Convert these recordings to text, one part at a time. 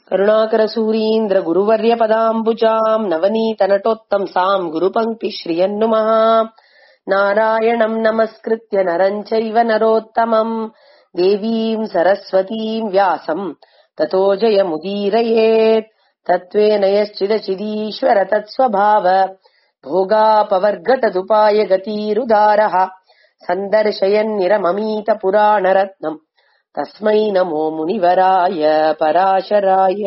करुणाकरसूरीन्द्र गुरुवर्यपदाम्बुजाम् नवनीतनटोत्तंसाम् गुरुपङ्क्ति श्रियन्नुमः नारायणम् नमस्कृत्य नरम् चैव नरोत्तमम् देवीम् सरस्वतीम् व्यासम् ततो जयमुदीरयेत् तत्त्वेन यश्चिदचिदीश्वर तत्स्वभाव भोगापवर्गतदुपाय गतीरुदारः सन्दर्शयन्निरममीतपुराणरत्नम् தஸ்மை நமோ முனிவராய பராசராய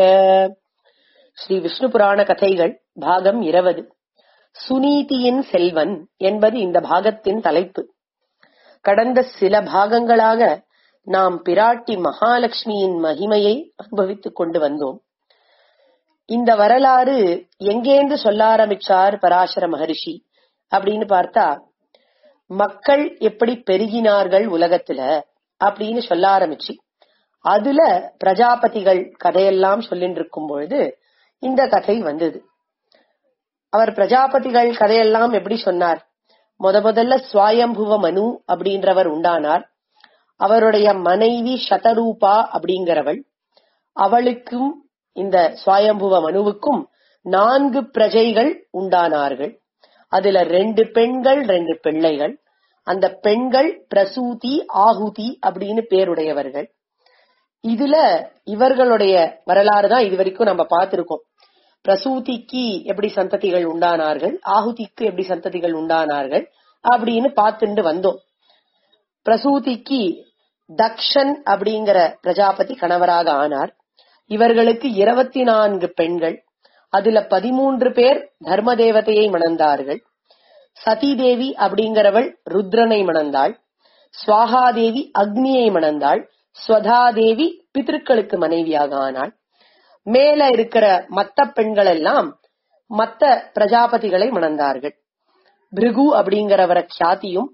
ஸ்ரீ விஷ்ணு புராண கதைகள் பாகம் இருபது சுனீதியின் செல்வன் என்பது இந்த பாகத்தின் தலைப்பு கடந்த சில பாகங்களாக நாம் பிராட்டி மகாலட்சுமியின் மகிமையை அனுபவித்துக் கொண்டு வந்தோம் இந்த வரலாறு எங்கேந்து சொல்ல ஆரம்பிச்சார் பராசர மகரிஷி அப்படின்னு பார்த்தா மக்கள் எப்படி பெருகினார்கள் உலகத்துல அப்படின்னு சொல்ல ஆரம்பிச்சு அதுல பிரஜாபதிகள் கதையெல்லாம் சொல்லிட்டு இருக்கும் பொழுது இந்த கதை வந்தது அவர் பிரஜாபதிகள் கதையெல்லாம் எப்படி சொன்னார் முத முதல்ல சுவாயம்புவ மனு அப்படின்றவர் உண்டானார் அவருடைய மனைவி சதரூபா அப்படிங்கிறவள் அவளுக்கும் இந்த சுவாயம்புவ மனுவுக்கும் நான்கு பிரஜைகள் உண்டானார்கள் அதுல ரெண்டு பெண்கள் ரெண்டு பிள்ளைகள் அந்த பெண்கள் பிரசூதி ஆகுதி அப்படின்னு பேருடையவர்கள் இதுல இவர்களுடைய வரலாறு தான் இது வரைக்கும் நம்ம பார்த்திருக்கோம் பிரசூதிக்கு எப்படி சந்ததிகள் உண்டானார்கள் ஆகுதிக்கு எப்படி சந்ததிகள் உண்டானார்கள் அப்படின்னு பார்த்துட்டு வந்தோம் பிரசூதிக்கு தக்ஷன் அப்படிங்கிற பிரஜாபதி கணவராக ஆனார் இவர்களுக்கு இருபத்தி நான்கு பெண்கள் அதுல பதிமூன்று பேர் தர்ம தேவதையை மணந்தார்கள் சதிதேவி அப்படிங்கிறவள் ருத்ரனை மணந்தாள் சுவாகாதேவி அக்னியை மணந்தாள் ஸ்வதாதேவி பித்திருக்களுக்கு மனைவியாக ஆனாள் மேல இருக்கிற மத்த பெண்கள் எல்லாம் மத்த பிரஜாபதிகளை மணந்தார்கள் பிருகு அப்படிங்கிறவர கியாத்தியும்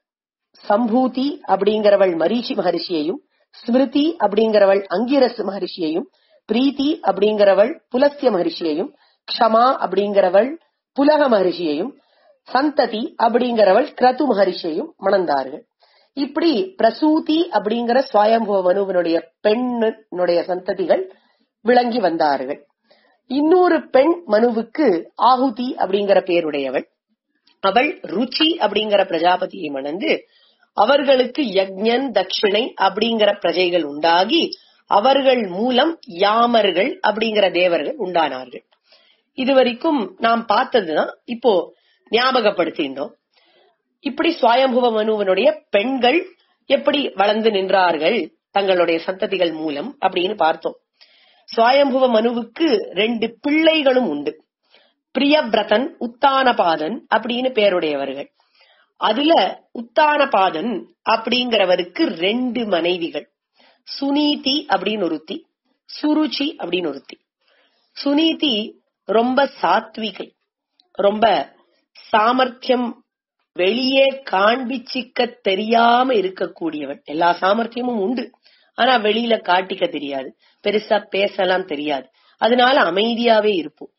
சம்பூதி அப்படிங்கிறவள் மரீஷி மகரிஷியையும் ஸ்மிருதி அப்படிங்கிறவள் அங்கிரஸ் மகரிஷியையும் பிரீத்தி அப்படிங்கிறவள் புலஸ்திய மகரிஷியையும் க்ஷமா அப்படிங்கிறவள் புலக மகரிஷியையும் சந்ததி அப்படிங்கிறவள் கிரது மகரிஷியையும் மணந்தார்கள் இப்படி பிரசூதி அப்படிங்கிற சுவயம்புவ மனுவனுடைய பெண்ணுடைய சந்ததிகள் விளங்கி வந்தார்கள் இன்னொரு பெண் மனுவுக்கு ஆகுதி அப்படிங்கிற பேருடையவள் அவள் ருச்சி அப்படிங்கிற பிரஜாபதியை மணந்து அவர்களுக்கு யக்ஞன் தட்சிணை அப்படிங்கிற பிரஜைகள் உண்டாகி அவர்கள் மூலம் யாமர்கள் அப்படிங்கிற தேவர்கள் உண்டானார்கள் இதுவரைக்கும் நாம் பார்த்ததுதான் இப்போ ஞாபகப்படுத்தின்றோம் இப்படி சுவயம்புவ மனுவனுடைய பெண்கள் எப்படி வளர்ந்து நின்றார்கள் தங்களுடைய சந்ததிகள் மூலம் அப்படின்னு பார்த்தோம் சுவயம்புவ மனுவுக்கு ரெண்டு பிள்ளைகளும் உண்டு பிரியபிரதன் உத்தானபாதன் அப்படின்னு பேருடையவர்கள் அதுல உத்தானபாதன் அப்படிங்கிறவருக்கு ரெண்டு மனைவிகள் சுனீதி அப்படின்னு ஒருத்தி சுருச்சி அப்படின்னு ஒருத்தி சுனீதி ரொம்ப சாத்விகை ரொம்ப சாமர்த்தியம் வெளியே காண்பிச்சிக்க தெரியாம இருக்கக்கூடியவள் எல்லா சாமர்த்தியமும் உண்டு ஆனா வெளியில காட்டிக்க தெரியாது பெருசா பேசலாம் தெரியாது அதனால அமைதியாவே இருப்போம்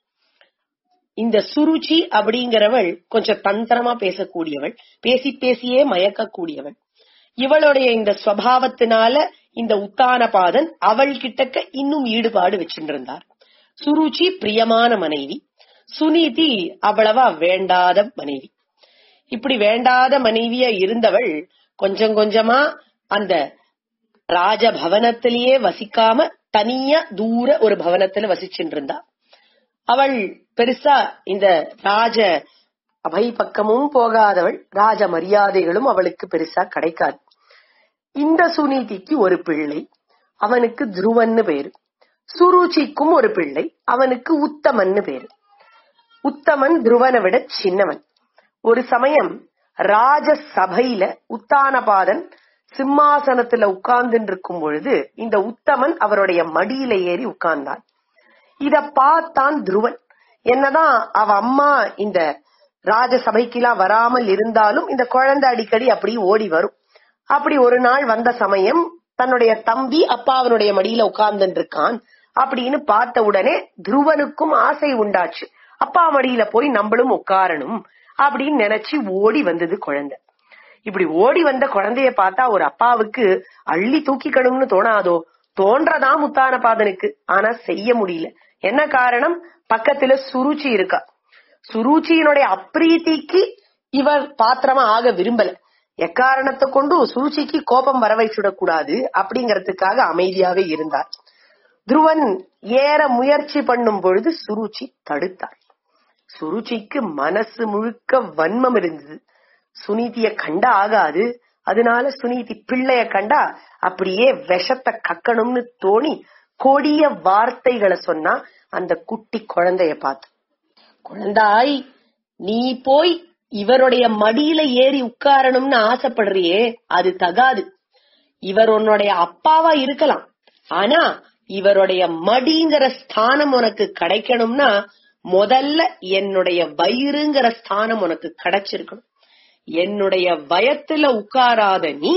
இந்த சுருச்சி அப்படிங்கிறவள் கொஞ்சம் தந்திரமா பேசக்கூடியவள் பேசி பேசியே மயக்கக்கூடியவள் இவளுடைய இந்த ஸ்வபாவத்தினால இந்த உத்தானபாதன் அவள் கிட்டக்க இன்னும் ஈடுபாடு வச்சுட்டு இருந்தார் சுருச்சி பிரியமான மனைவி சுனீதி அவ்வளவா வேண்டாத மனைவி இப்படி வேண்டாத மனைவியா இருந்தவள் கொஞ்சம் கொஞ்சமா அந்த ராஜபவனத்திலேயே வசிக்காம தனியா தூர ஒரு பவனத்துல வசிச்சுட்டு இருந்தா அவள் பெருசா இந்த ராஜ அபை பக்கமும் போகாதவள் ராஜ மரியாதைகளும் அவளுக்கு பெருசா கிடைக்காது இந்த சுனீதிக்கு ஒரு பிள்ளை அவனுக்கு துருவன்னு பேரு சுருச்சிக்கும் ஒரு பிள்ளை அவனுக்கு உத்தமன்னு பேரு உத்தமன் துருவனை விட சின்னவன் ஒரு சமயம் ராஜ சபையில உத்தானபாதன் சிம்மாசனத்துல உட்கார்ந்து இருக்கும் பொழுது இந்த உத்தமன் அவருடைய மடியில ஏறி உட்கார்ந்தான் இத பார்த்தான் துருவன் என்னதான் அவ அம்மா இந்த ராஜ சபைக்கெல்லாம் வராமல் இருந்தாலும் இந்த குழந்தை அடிக்கடி அப்படி ஓடி வரும் அப்படி ஒரு நாள் வந்த சமயம் தன்னுடைய தம்பி அப்பா அவனுடைய மடியில உட்கார்ந்து இருக்கான் அப்படின்னு பார்த்த உடனே துருவனுக்கும் ஆசை உண்டாச்சு அப்பா மடியில போய் நம்மளும் உட்காரணும் அப்படின்னு நினைச்சு ஓடி வந்தது குழந்தை இப்படி ஓடி வந்த குழந்தைய பார்த்தா ஒரு அப்பாவுக்கு அள்ளி தூக்கிக்கணும்னு தோணாதோ தோன்றதான் முத்தானபாதனுக்கு ஆனா செய்ய முடியல என்ன காரணம் பக்கத்துல சுருச்சி இருக்கா சுருச்சியினுடைய அப்ரீத்திக்கு இவர் பாத்திரமா ஆக விரும்பல எக்காரணத்தை கொண்டு சுருச்சிக்கு கோபம் வர வச்சுடக்கூடாது அப்படிங்கறதுக்காக அமைதியாவே இருந்தார் துருவன் ஏற முயற்சி பண்ணும் பொழுது சுருச்சி தடுத்தார் சுருச்சிக்கு மனசு முழுக்க வன்மம் இருந்தது சுனீதிய கண்டா ஆகாது அதனால சுனீதி பிள்ளைய கண்டா அப்படியே விஷத்தை கக்கணும்னு தோணி கொடிய வார்த்தைகளை சொன்னா அந்த குட்டி குழந்தைய பார்த்து குழந்தாய் நீ போய் இவருடைய மடியில ஏறி உட்காரணும்னு ஆசைப்படுறியே அது தகாது இவர் உன்னுடைய அப்பாவா இருக்கலாம் ஆனா இவருடைய மடிங்கிற ஸ்தானம் உனக்கு கிடைக்கணும்னா முதல்ல என்னுடைய வயிறுங்கிற ஸ்தானம் உனக்கு கிடைச்சிருக்கணும் என்னுடைய வயத்துல உட்காராத நீ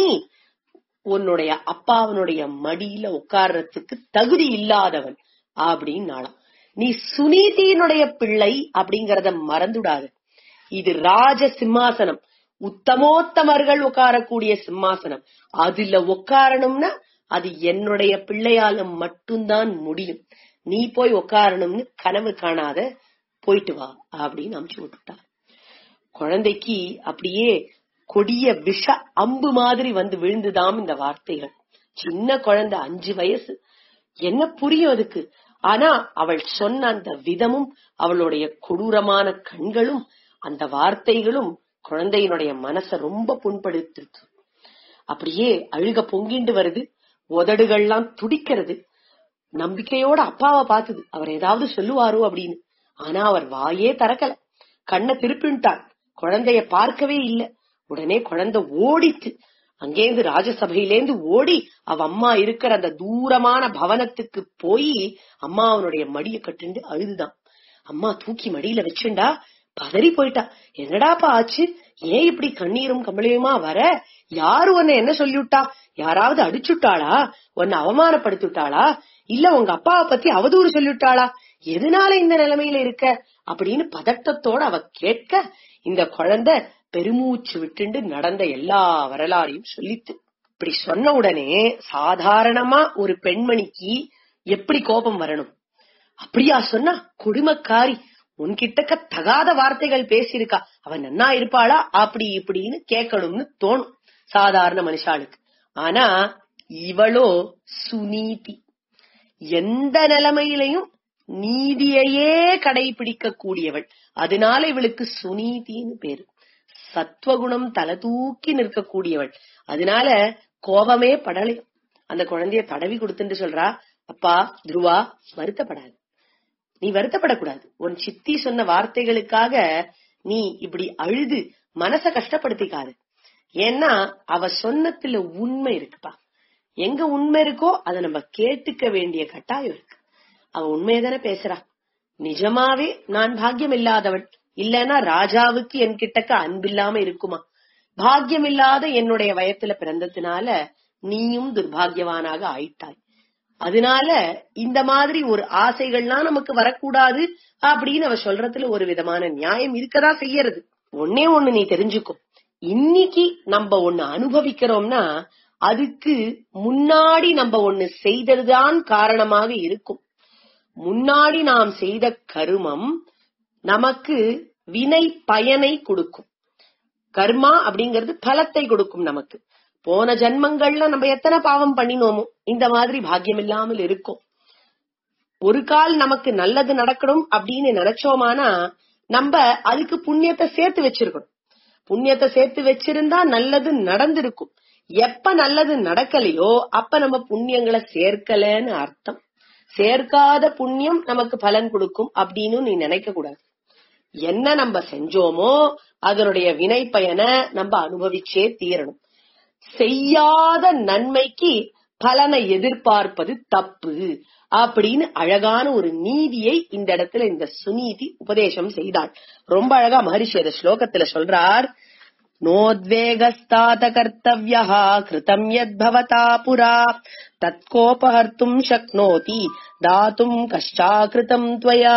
உன்னுடைய அப்பாவனுடைய மடியில உட்கார்றதுக்கு தகுதி இல்லாதவன் அப்படின்னாலாம் நீ சுனீதியினுடைய பிள்ளை அப்படிங்கறத மறந்துடாத இது ராஜ சிம்மாசனம் உத்தமோத்தமர்கள் உட்காரக்கூடிய சிம்மாசனம் அதுல உட்காரணும்னா அது என்னுடைய பிள்ளையால மட்டும்தான் முடியும் நீ போய் உட்காரணும்னு கனவு காணாத போயிட்டு வா அப்படின்னு அமுச்சு விட்டுட்டா குழந்தைக்கு அப்படியே கொடிய விஷ அம்பு மாதிரி வந்து விழுந்துதாம் இந்த வார்த்தைகள் சின்ன குழந்தை அஞ்சு வயசு என்ன புரியும் அதுக்கு ஆனா அவள் சொன்ன அந்த விதமும் அவளுடைய கொடூரமான கண்களும் அந்த வார்த்தைகளும் குழந்தையினுடைய மனச ரொம்ப புண்படுத்திருக்கு அப்படியே அழுக பொங்கிண்டு வருது உதடுகள்லாம் துடிக்கிறது நம்பிக்கையோட அப்பாவை பார்த்தது அவர் ஏதாவது சொல்லுவாரோ அப்படின்னு ஆனா அவர் வாயே திறக்கல கண்ணை திருப்பிட்டார் குழந்தைய பார்க்கவே இல்ல உடனே குழந்தை ஓடித்து அங்கேருந்து ராஜசபையிலேந்து ஓடி அவ அம்மா இருக்கிற அந்த தூரமான பவனத்துக்கு போய் அம்மா அவனுடைய மடிய கட்டுண்டு அழுதுதான் அம்மா தூக்கி மடியில வச்சுண்டா பதறி போயிட்டா என்னடாப்பா ஆச்சு ஏன் இப்படி கண்ணீரும் கம்பளியுமா வர யாரு உன்னை என்ன சொல்லிவிட்டா யாராவது அடிச்சுட்டாளா உன்னை அவமானப்படுத்திட்டாளா இல்ல உங்க அப்பாவை பத்தி அவதூறு சொல்லிவிட்டாளா எதனால இந்த நிலைமையில இருக்க அப்படின்னு பதட்டத்தோட அவ கேட்க இந்த குழந்தை பெருமூச்சு விட்டுண்டு நடந்த எல்லா வரலாறையும் சொல்லித்து இப்படி சொன்ன உடனே சாதாரணமா ஒரு பெண்மணிக்கு எப்படி கோபம் வரணும் அப்படியா சொன்னா கொடுமைக்காரி உன்கிட்டக்க தகாத வார்த்தைகள் பேசியிருக்கா அவன் நன்னா இருப்பாளா அப்படி இப்படின்னு கேட்கணும்னு தோணும் சாதாரண மனுஷாளுக்கு ஆனா இவளோ சுனீதி எந்த நிலைமையிலையும் நீதியையே கடைபிடிக்க கூடியவள் அதனால இவளுக்கு சுனீதின்னு பேரு சத்வகுணம் தலை தூக்கி நிற்கக்கூடியவள் அதனால கோபமே படலை அந்த குழந்தைய தடவி கொடுத்துட்டு சொல்றா அப்பா துருவா வருத்தப்படாது நீ வருத்தப்படக்கூடாது உன் சித்தி சொன்ன வார்த்தைகளுக்காக நீ இப்படி அழுது மனச கஷ்டப்படுத்திக்காது ஏன்னா அவ சொன்னத்துல உண்மை இருக்குப்பா எங்க உண்மை இருக்கோ அதை நம்ம கேட்டுக்க வேண்டிய கட்டாயம் இருக்கு அவ உண்மையதானே பேசுறா நிஜமாவே நான் பாக்கியம் இல்லாதவள் இல்லன்னா ராஜாவுக்கு என்கிட்டக்க அன்பில்லாம இருக்குமா பாக்கியம் இல்லாத என்னுடைய வயத்துல பிறந்ததுனால நீயும் துர்பாகியவானாக ஆயிட்டாய் அதனால இந்த மாதிரி ஒரு ஆசைகள்லாம் நமக்கு வரக்கூடாது அப்படின்னு அவ சொல்றதுல ஒரு விதமான நியாயம் இருக்கதா செய்யறது ஒன்னே ஒண்ணு நீ தெரிஞ்சுக்கும் இன்னைக்கு நம்ம ஒண்ணு அனுபவிக்கிறோம்னா அதுக்கு முன்னாடி நம்ம ஒண்ணு செய்ததுதான் காரணமாக இருக்கும் முன்னாடி நாம் செய்த கருமம் நமக்கு வினை பயனை கொடுக்கும் கர்மா அப்படிங்கிறது பலத்தை கொடுக்கும் நமக்கு போன ஜன்மங்கள்ல நம்ம எத்தனை பாவம் பண்ணினோமோ இந்த மாதிரி பாக்கியம் இல்லாமல் இருக்கும் ஒரு கால் நமக்கு நல்லது நடக்கணும் அப்படின்னு நினைச்சோமானா நம்ம அதுக்கு புண்ணியத்தை சேர்த்து வச்சிருக்கணும் புண்ணியத்தை சேர்த்து வச்சிருந்தா நல்லது நடந்திருக்கும் எப்ப நல்லது நடக்கலையோ அப்ப நம்ம புண்ணியங்களை சேர்க்கலன்னு அர்த்தம் சேர்க்காத புண்ணியம் நமக்கு பலன் கொடுக்கும் அப்படின்னு நீ நினைக்க கூடாது என்ன நம்ம செஞ்சோமோ அதனுடைய வினை பயனை நம்ம அனுபவிச்சே தீரணும் செய்யாத நன்மைக்கு பலனை எதிர்பார்ப்பது தப்பு அப்படின்னு அழகான ஒரு நீதியை இந்த இடத்துல இந்த சுனீதி உபதேசம் செய்தாள் ரொம்ப அழகா மகரிஷி அந்த ஸ்லோகத்துல சொல்றார் நோத்வேகஸ்தாத கர்த்தவியா கிருதம் யத் பவதா புரா தத்கோபஹர்த்தும் சக்னோதி தாத்தும் கஷ்டாகிருதம் துவயா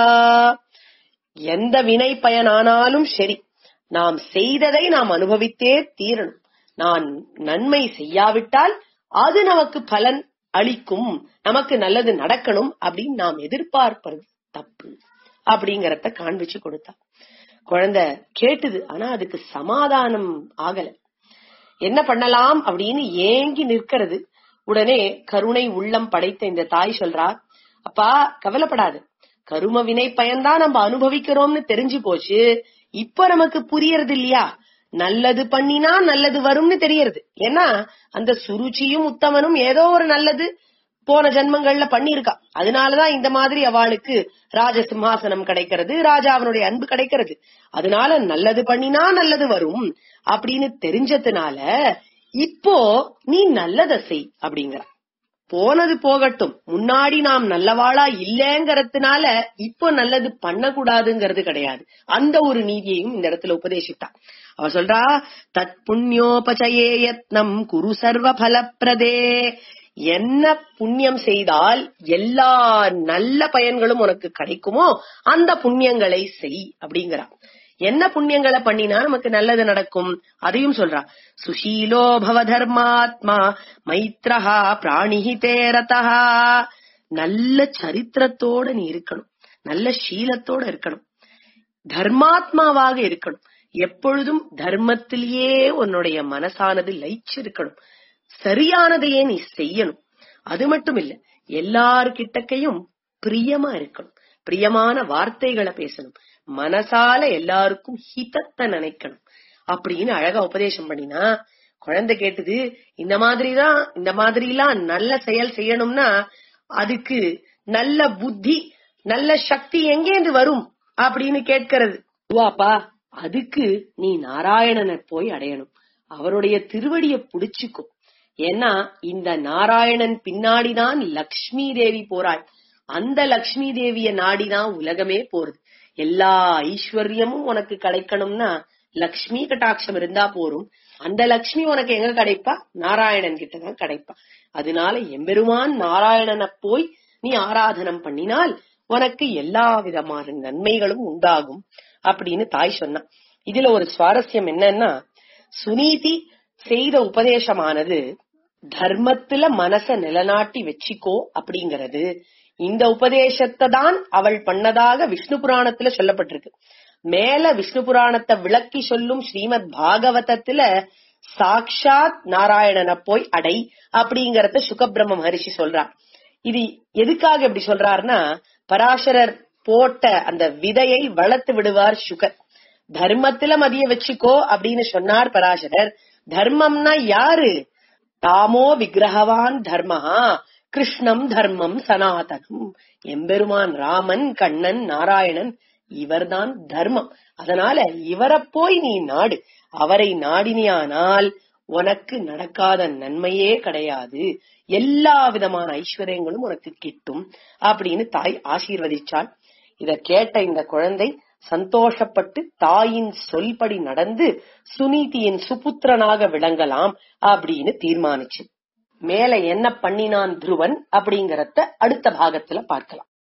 எந்த வினை பயனானாலும் சரி நாம் செய்ததை நாம் அனுபவித்தே தீரணும் நான் நன்மை செய்யாவிட்டால் அது நமக்கு பலன் அளிக்கும் நமக்கு நல்லது நடக்கணும் அப்படின்னு நாம் எதிர்பார்ப்பது தப்பு அப்படிங்கறத காண்பிச்சு கொடுத்தா குழந்தை கேட்டுது ஆனா அதுக்கு சமாதானம் ஆகல என்ன பண்ணலாம் அப்படின்னு ஏங்கி நிற்கிறது உடனே கருணை உள்ளம் படைத்த இந்த தாய் சொல்றா அப்பா கவலைப்படாது கரும வினை பயன்தான் நம்ம அனுபவிக்கிறோம்னு தெரிஞ்சு போச்சு இப்ப நமக்கு புரியறது இல்லையா நல்லது பண்ணினா நல்லது வரும்னு தெரியறது ஏன்னா அந்த சுருச்சியும் உத்தமனும் ஏதோ ஒரு நல்லது போன ஜென்மங்கள்ல பண்ணியிருக்கா அதனாலதான் இந்த மாதிரி அவளுக்கு ராஜ சிம்ஹாசனம் கிடைக்கிறது ராஜாவனுடைய அன்பு கிடைக்கிறது அதனால நல்லது பண்ணினா நல்லது வரும் அப்படின்னு தெரிஞ்சதுனால இப்போ நீ நல்லதை செய் அப்படிங்கிற போனது போகட்டும் முன்னாடி நாம் நல்லவாளா இல்லங்கறதுனால இப்போ நல்லது பண்ணக்கூடாதுங்கிறது கிடையாது அந்த ஒரு நீதியையும் இந்த இடத்துல உபதேசித்தா அவ சொல்றா தத் புண்ணியோபச்சயே யத்னம் குரு சர்வ பலப்பிரதே என்ன புண்ணியம் செய்தால் எல்லா நல்ல பயன்களும் உனக்கு கிடைக்குமோ அந்த புண்ணியங்களை செய் அப்படிங்கிறா என்ன புண்ணியங்களை பண்ணினா நமக்கு நல்லது நடக்கும் அதையும் சொல்றா சுஷீலோ பவ தர்மாத்மா மைத்ரஹா பிராணிஹிதே ரதஹா நல்ல சரித்திரத்தோட நீ இருக்கணும் நல்ல சீலத்தோட இருக்கணும் தர்மாத்மாவாக இருக்கணும் எப்பொழுதும் தர்மத்திலேயே உன்னுடைய மனசானது லயிச்சிருக்கணும் சரியானதையே நீ செய்யணும் அது மட்டும் இல்ல எல்லார்கிட்டக்கையும் பிரியமா இருக்கணும் பிரியமான வார்த்தைகளை பேசணும் மனசால எல்லாருக்கும் ஹிதத்தை நினைக்கணும் அப்படின்னு அழகா உபதேசம் பண்ணினா குழந்தை கேட்டது இந்த மாதிரிதான் இந்த மாதிரி எல்லாம் நல்ல செயல் செய்யணும்னா அதுக்கு நல்ல புத்தி நல்ல சக்தி எங்கேந்து வரும் அப்படின்னு கேட்கிறது வாப்பா அதுக்கு நீ நாராயணனை போய் அடையணும் அவருடைய திருவடிய புடிச்சுக்கோ ஏன்னா இந்த நாராயணன் பின்னாடிதான் லக்ஷ்மி தேவி போறாள் அந்த லக்ஷ்மி தேவிய நாடிதான் உலகமே போறது எல்லா ஐஸ்வர்யமும் உனக்கு கிடைக்கணும்னா லக்ஷ்மி கட்டாட்சம் இருந்தா போரும் அந்த லக்ஷ்மி உனக்கு எங்க கிடைப்பா நாராயணன் கிட்டதான் கிடைப்பா அதனால எம்பெருமான் நாராயணனை போய் நீ ஆராதனம் பண்ணினால் உனக்கு எல்லா விதமான நன்மைகளும் உண்டாகும் அப்படின்னு தாய் சொன்னா இதுல ஒரு சுவாரஸ்யம் என்னன்னா சுனீதி செய்த உபதேசமானது தர்மத்துல மனச நிலநாட்டி வச்சிக்கோ அப்படிங்கறது இந்த உபதேசத்தை தான் அவள் பண்ணதாக விஷ்ணு புராணத்துல சொல்லப்பட்டிருக்கு மேல விஷ்ணு புராணத்தை விளக்கி சொல்லும் ஸ்ரீமத் பாகவதத்துல சாக்ஷாத் நாராயணனை போய் அடை அப்படிங்கறத சுகபிரம்ம மகரிஷி சொல்றார் இது எதுக்காக இப்படி சொல்றாருன்னா பராசரர் போட்ட அந்த விதையை வளர்த்து விடுவார் சுகர் தர்மத்துல மதிய வச்சுக்கோ அப்படின்னு சொன்னார் பராசரர் தர்மம்னா யாரு தாமோ விக்கிரகவான் தர்மஹா கிருஷ்ணம் தர்மம் சனாதனம் எம்பெருமான் ராமன் கண்ணன் நாராயணன் இவர்தான் தர்மம் அதனால இவரை போய் நீ நாடு அவரை நாடினியானால் உனக்கு நடக்காத நன்மையே கிடையாது எல்லா விதமான ஐஸ்வர்யங்களும் உனக்கு கிட்டும் அப்படின்னு தாய் ஆசீர்வதிச்சாள் இத கேட்ட இந்த குழந்தை சந்தோஷப்பட்டு தாயின் சொல்படி நடந்து சுனீதியின் சுபுத்திரனாக விளங்கலாம் அப்படின்னு தீர்மானிச்சு மேல என்ன பண்ணினான் துருவன் அப்படிங்கறத அடுத்த பாகத்துல பார்க்கலாம்